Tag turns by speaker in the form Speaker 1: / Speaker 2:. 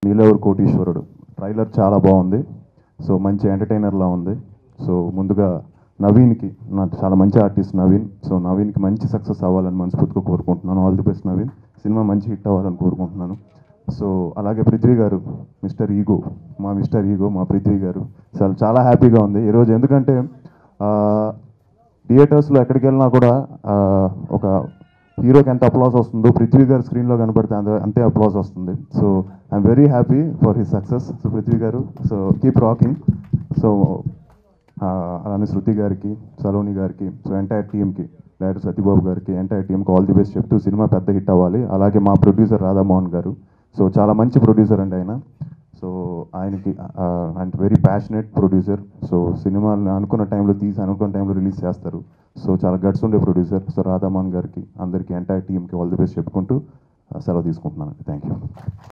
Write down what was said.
Speaker 1: ఈలెవరు కోటీశ్వరుడు ట్రైలర్ చాలా బాగుంది సో మంచి ఎంటర్టైనర్లా ఉంది సో ముందుగా నవీన్కి నాకు చాలా మంచి ఆర్టిస్ట్ నవీన్ సో నవీన్కి మంచి సక్సెస్ అవ్వాలని మనస్ఫూర్తిగా కోరుకుంటున్నాను ఆల్ ది బెస్ట్ నవీన్ సినిమా మంచి హిట్ అవ్వాలని కోరుకుంటున్నాను సో అలాగే పృథ్వీ గారు మిస్టర్ ఈగో మా మిస్టర్ ఈగో మా పృథ్వీ గారు చాలా చాలా హ్యాపీగా ఉంది ఈరోజు ఎందుకంటే థియేటర్స్లో ఎక్కడికి వెళ్ళినా కూడా ఆ, ఒక హీరోకి ఎంత అప్లాస్ వస్తుందో పృథ్వీ గారు స్క్రీన్లో కనపడితే అంత అంతే అప్లాస్ వస్తుంది so I'm very happy for his success so Prithvi garu so keep rocking so అలానే శృతి గారికి సలోని గారికి సో ఎంటైర్ టీమ్కి డైరెక్టర్ సత్యబాబు గారికి ఎంటైర్ టీమ్కి ఆల్ ది బెస్ట్ చెప్తూ సినిమా పెద్ద హిట్ అవ్వాలి అలాగే మా ప్రొడ్యూసర్ రాధామోహన్ గారు సో చాలా మంచి ప్రొడ్యూసర్ అండి ఆయన సో ఆయనకి and very passionate producer so సినిమాని అనుకున్న టైంలో తీసి అనుకున్న టైంలో రిలీజ్ చేస్తారు సో చాలా గట్స్ ఉండే ప్రొడ్యూసర్ సో రాధామోహన్ గారికి అందరికీ ఎంటైర్ టీమ్కి ఆల్ ది బెస్ట్ చెప్పుకుంటూ ఆ, సెలవు తీసుకుంటున్నాను థ్యాంక్ యూ